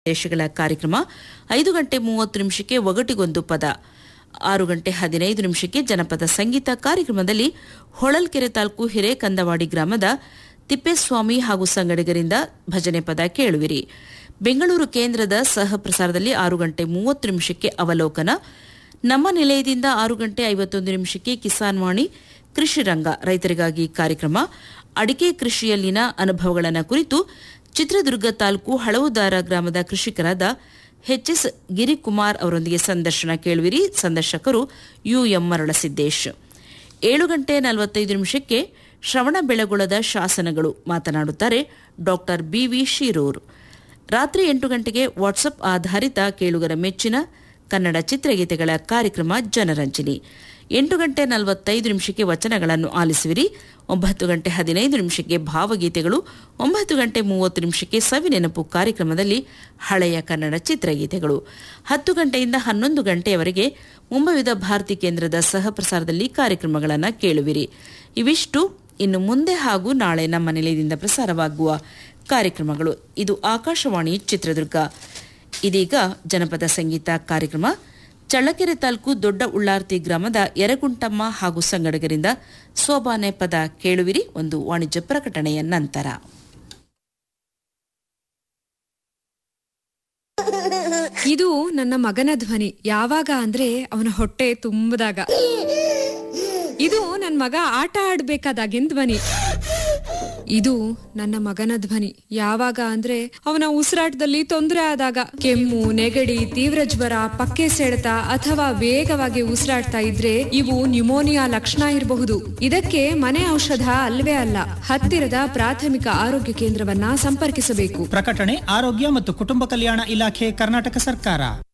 ದೇಶಗಳ ಕಾರ್ಯಕ್ರಮ ಐದು ಗಂಟೆ ಮೂವತ್ತು ನಿಮಿಷಕ್ಕೆ ಒಗಟಿಗೊಂದು ಪದ ಆರು ಗಂಟೆ ಹದಿನೈದು ನಿಮಿಷಕ್ಕೆ ಜನಪದ ಸಂಗೀತ ಕಾರ್ಯಕ್ರಮದಲ್ಲಿ ಹೊಳಲ್ಕೆರೆ ತಾಲೂಕು ಹಿರೇಕಂದವಾಡಿ ಗ್ರಾಮದ ತಿಪ್ಪೇಸ್ವಾಮಿ ಹಾಗೂ ಸಂಗಡಿಗರಿಂದ ಭಜನೆ ಪದ ಕೇಳುವಿರಿ ಬೆಂಗಳೂರು ಕೇಂದ್ರದ ಸಹ ಪ್ರಸಾರದಲ್ಲಿ ಆರು ಗಂಟೆ ಮೂವತ್ತು ನಿಮಿಷಕ್ಕೆ ಅವಲೋಕನ ನಮ್ಮ ನಿಲಯದಿಂದ ಆರು ಗಂಟೆ ಐವತ್ತೊಂದು ನಿಮಿಷಕ್ಕೆ ಕಿಸಾನ್ ವಾಣಿ ಕೃಷಿ ರಂಗ ರೈತರಿಗಾಗಿ ಕಾರ್ಯಕ್ರಮ ಅಡಿಕೆ ಕೃಷಿಯಲ್ಲಿನ ಅನುಭವಗಳನ್ನು ಕುರಿತು ಚಿತ್ರದುರ್ಗ ತಾಲೂಕು ಹಳವುದಾರ ಗ್ರಾಮದ ಕೃಷಿಕರಾದ ಎಚ್ಎಸ್ ಗಿರಿಕುಮಾರ್ ಅವರೊಂದಿಗೆ ಸಂದರ್ಶನ ಕೇಳುವಿರಿ ಸಂದರ್ಶಕರು ಯುಎಂ ಮರಳಸಿದ್ದೇಶ್ ಏಳು ಗಂಟೆ ನಲವತ್ತೈದು ನಿಮಿಷಕ್ಕೆ ಶ್ರವಣ ಬೆಳಗೊಳದ ಶಾಸನಗಳು ಮಾತನಾಡುತ್ತಾರೆ ಡಾಕ್ಟರ್ ಬಿವಿ ಶಿರೂರ್ ರಾತ್ರಿ ಎಂಟು ಗಂಟೆಗೆ ವಾಟ್ಸಪ್ ಆಧಾರಿತ ಕೇಳುಗರ ಮೆಚ್ಚಿನ ಕನ್ನಡ ಚಿತ್ರಗೀತೆಗಳ ಕಾರ್ಯಕ್ರಮ ಜನರಂಜನಿ ಎಂಟು ಗಂಟೆ ನಲವತ್ತೈದು ನಿಮಿಷಕ್ಕೆ ವಚನಗಳನ್ನು ಆಲಿಸುವಿರಿ ಒಂಬತ್ತು ಗಂಟೆ ಹದಿನೈದು ನಿಮಿಷಕ್ಕೆ ಭಾವಗೀತೆಗಳು ಒಂಬತ್ತು ಗಂಟೆ ಮೂವತ್ತು ನಿಮಿಷಕ್ಕೆ ಸವಿನೆನಪು ಕಾರ್ಯಕ್ರಮದಲ್ಲಿ ಹಳೆಯ ಕನ್ನಡ ಚಿತ್ರಗೀತೆಗಳು ಹತ್ತು ಗಂಟೆಯಿಂದ ಹನ್ನೊಂದು ಗಂಟೆಯವರೆಗೆ ಮುಂಬೈದ ಭಾರತಿ ಕೇಂದ್ರದ ಸಹ ಪ್ರಸಾರದಲ್ಲಿ ಕಾರ್ಯಕ್ರಮಗಳನ್ನು ಕೇಳುವಿರಿ ಇವಿಷ್ಟು ಇನ್ನು ಮುಂದೆ ಹಾಗೂ ನಾಳೆ ನಮ್ಮ ನಿಲಯದಿಂದ ಪ್ರಸಾರವಾಗುವ ಕಾರ್ಯಕ್ರಮಗಳು ಇದು ಆಕಾಶವಾಣಿ ಚಿತ್ರದುರ್ಗ ಇದೀಗ ಜನಪದ ಸಂಗೀತ ಕಾರ್ಯಕ್ರಮ ಚಳ್ಳಕೆರೆ ತಾಲೂಕು ದೊಡ್ಡ ಉಳ್ಳಾರ್ತಿ ಗ್ರಾಮದ ಯರಗುಂಟಮ್ಮ ಹಾಗೂ ಸಂಗಡಗರಿಂದ ಸೋಬಾನೆ ಪದ ಕೇಳುವಿರಿ ಒಂದು ವಾಣಿಜ್ಯ ಪ್ರಕಟಣೆಯ ನಂತರ ಇದು ನನ್ನ ಮಗನ ಧ್ವನಿ ಯಾವಾಗ ಅಂದ್ರೆ ಅವನ ಹೊಟ್ಟೆ ತುಂಬದಾಗ ಇದು ನನ್ನ ಮಗ ಆಟ ಆಡ್ಬೇಕಾದಾಗಿನ ಧ್ವನಿ ಇದು ನನ್ನ ಮಗನ ಧ್ವನಿ ಯಾವಾಗ ಅಂದ್ರೆ ಅವನ ಉಸಿರಾಟದಲ್ಲಿ ತೊಂದರೆ ಆದಾಗ ಕೆಮ್ಮು ನೆಗಡಿ ತೀವ್ರ ಜ್ವರ ಪಕ್ಕೆ ಸೆಳೆತ ಅಥವಾ ವೇಗವಾಗಿ ಉಸಿರಾಡ್ತಾ ಇದ್ರೆ ಇವು ನ್ಯುಮೋನಿಯಾ ಲಕ್ಷಣ ಇರಬಹುದು ಇದಕ್ಕೆ ಮನೆ ಔಷಧ ಅಲ್ವೇ ಅಲ್ಲ ಹತ್ತಿರದ ಪ್ರಾಥಮಿಕ ಆರೋಗ್ಯ ಕೇಂದ್ರವನ್ನ ಸಂಪರ್ಕಿಸಬೇಕು ಪ್ರಕಟಣೆ ಆರೋಗ್ಯ ಮತ್ತು ಕುಟುಂಬ ಕಲ್ಯಾಣ ಇಲಾಖೆ ಕರ್ನಾಟಕ ಸರ್ಕಾರ